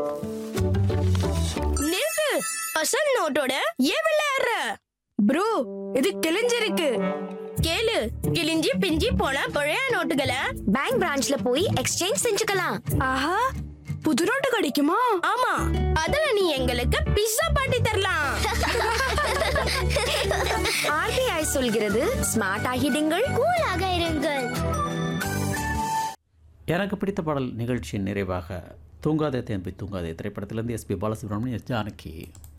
நிறுத்து அசல் நோட்டோட ஏன் விளையாடுற ப்ரோ இது கிழிஞ்சிருக்கு கேளு கிழிஞ்சி பிஞ்சி போன பழைய நோட்டுகளை பேங்க் பிரான்ச்ல போய் எக்ஸ்சேஞ்ச் செஞ்சுக்கலாம் ஆஹா புது நோட்டு கிடைக்குமா ஆமா அதுல நீ எங்களுக்கு பிஸ்ஸா பாட்டி தரலாம் ஆர்பிஐ சொல்கிறது ஸ்மார்ட் ஆகிடுங்கள் கூலாக இருங்கள் எனக்கு பிடித்த பாடல் நிகழ்ச்சியின் நிறைவாக தூங்காதே தேன்பி தூங்காதே திரைப்படத்திலிருந்து எஸ்பி பாலசுப்ரமணியம் எஸ் ஜானகி